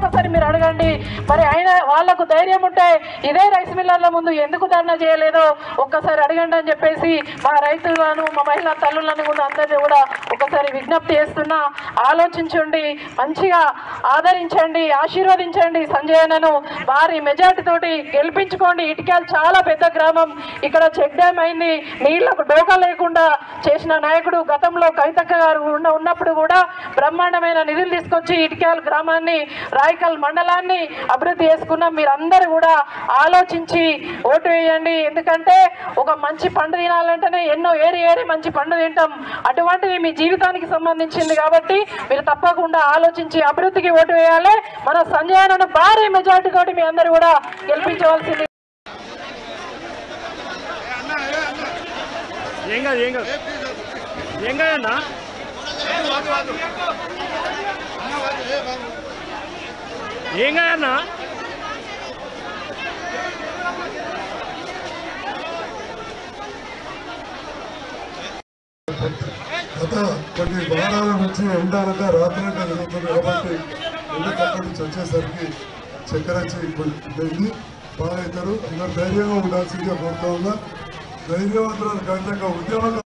ఒక్కసారి మీరు అడగండి మరి ఆయన వాళ్ళకు ధైర్యం ఉంటే ఇదే రైస్ మిల్లర్ల ముందు ఎందుకు ధర్నా చేయలేదో ఒక్కసారి అడగండి అని చెప్పేసి మా రైతులను మా మహిళా తల్లులను కూడా అందరినీ కూడా ఒకసారి విజ్ఞప్తి చేస్తున్నా ఆలోచించండి మంచిగా ఆదరించండి ఆశీర్వదించండి సంజయ్ అన్నను భారీ మెజార్టీ తోటి గెలిపించుకోండి ఇటుకాలు చాలా పెద్ద గ్రామం ఇక్కడ చెక్ డ్యామ్ అయింది నీళ్లకు డోకా లేకుండా చేసిన నాయకుడు గతంలో కవితక్క గారు ఉన్న ఉన్నప్పుడు కూడా బ్రహ్మాండమైన నిధులు తీసుకొచ్చి ఇటుకాల గ్రామాన్ని రాయకల్ మండలాన్ని అభివృద్ధి చేసుకున్నాం మీరందరూ కూడా ఆలోచించి ఓటు వేయండి ఎందుకంటే ఒక మంచి పండు తినాలంటేనే ఎన్నో ఏరి ఏరి మంచి పండు తింటాం అటువంటిది మీ జీవితానికి సంబంధించింది కాబట్టి మీరు తప్పకుండా ఆలోచించి అభివృద్ధికి ఓటు వేయాలి మన సంజయనను భారీ మెజార్టీ తోటి మీ అందరూ కూడా గెలిపించవలసింది ఏం కాదు ఏం కాదు ఏం కాదన్నా ఏం కాదన్నా గత కొన్ని వారాల నుంచి ఎండాలక రాత్రక జరుగుతుంది కాబట్టి ఎండకు అక్కడి నుంచి వచ్చేసరికి చక్కెర వచ్చి కొంచెం బాగా అవుతారు అందరు ధైర్యంగా ఉండాల్సిందిగా కోరుతా ఉన్నా ధైర్యవంతులను కవితగా ఉద్యమంలో